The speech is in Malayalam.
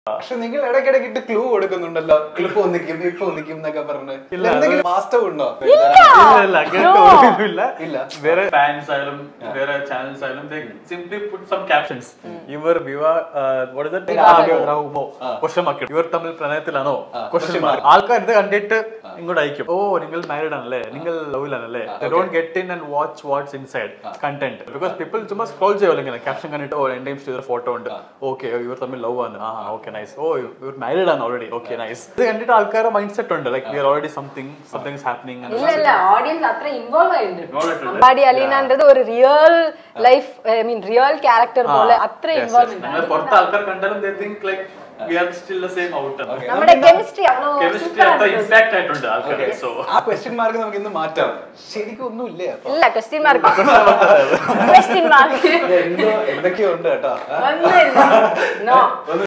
പക്ഷെ നിങ്ങൾ ഇടയ്ക്കിടയ്ക്ക് ഇട്ട് ക്ലൂ കൊടുക്കുന്നുണ്ടല്ലോ ഇപ്പൊ ഒന്നിക്കും ഇപ്പൊ ഒന്നിക്കും എന്നൊക്കെ പറഞ്ഞ് എന്തെങ്കിലും വാസ്തവം ഉണ്ടോ ഇല്ല ഇല്ല അങ്ങനത്തെ ഒരിതുമില്ല ഇല്ല. വേറെ ഫാൻസ് ആയാലും വേറെ ചാനൽസ് ആയാലും സിംപ്ലി പുട്ട് സം ക്യാപ്ഷൻസ് ഇവർ വിവാ what is it? വിവാഹമോ ക്വസ്റ്റ്യൻ മാർക്ക് ഇവർ തമ്മിൽ പ്രണയത്തിലാണോ ക്വസ്റ്റ്യൻ മാർക്ക് ആൾക്കാർ ഇത് കണ്ടിട്ട് ഇങ്ങോട്ട് അയക്കും ഓ നിങ്ങൾ മാരീഡ് ആണല്ലേ നിങ്ങൾ ലവിലാണല്ലേ don't get in and watch what's inside content because people ചുമ്മാ സ്ക്രോൾ ചെയ്യുമല്ലോ ഇങ്ങനെ ക്യാപ്ഷൻ കണ്ടിട്ട് ഓ എന്റെയും ചെയ്ത ഫോട്ടോ ഉണ്ട് ഓക്കെ ഇവർ തമ്മിൽ ലവ് ആണ് ആ ഓക്കെ നൈസ് ഓ ഇവർ മാരീഡ് ആണ് ഓൾറെഡി ഓക്കെ നൈസ് ഇത് കണ്ടിട്ട് ആൾക്കാരുടെ മൈൻഡ് സെറ്റ് ഉണ്ട് like we are already something something is happening ഇല്ല ഇല്ല ഓഡിയൻസ് അത്ര ഇൻവോൾവ് ആയിട്ടുണ്ട് അമ്പാടി അലീനന്റത് ഒരു real life I mean real character പോലെ അത്ര ഇൻവോൾവ്മെന്റ് നമ്മൾ പുറത്ത് ആൾക്കാർ കണ്ടാലും they think like we are still the same out നമ്മുടെ കെമിസ്ട്രി കെമിസ്ട്രി അത്ര ഇമ്പാക്ട് ആയിട്ടുണ്ട് ആൾക്കാർ സോ ആ ക്വസ്റ്റ്യൻ മാർക്ക് നമുക്ക് ഇന്ന് മാറ്റാം ശരിക്കും ഒന്നുമില്ലേ അപ്പൊ ഇല്ല ക്വസ്റ്റ്യൻ മാർക്ക് ക്വസ്റ്റ്യൻ മാർക്ക് എന്തോ എന്തൊക്കെയോ ഉണ്ട് കേട്ടോ ഒന്നുമില്ല നോ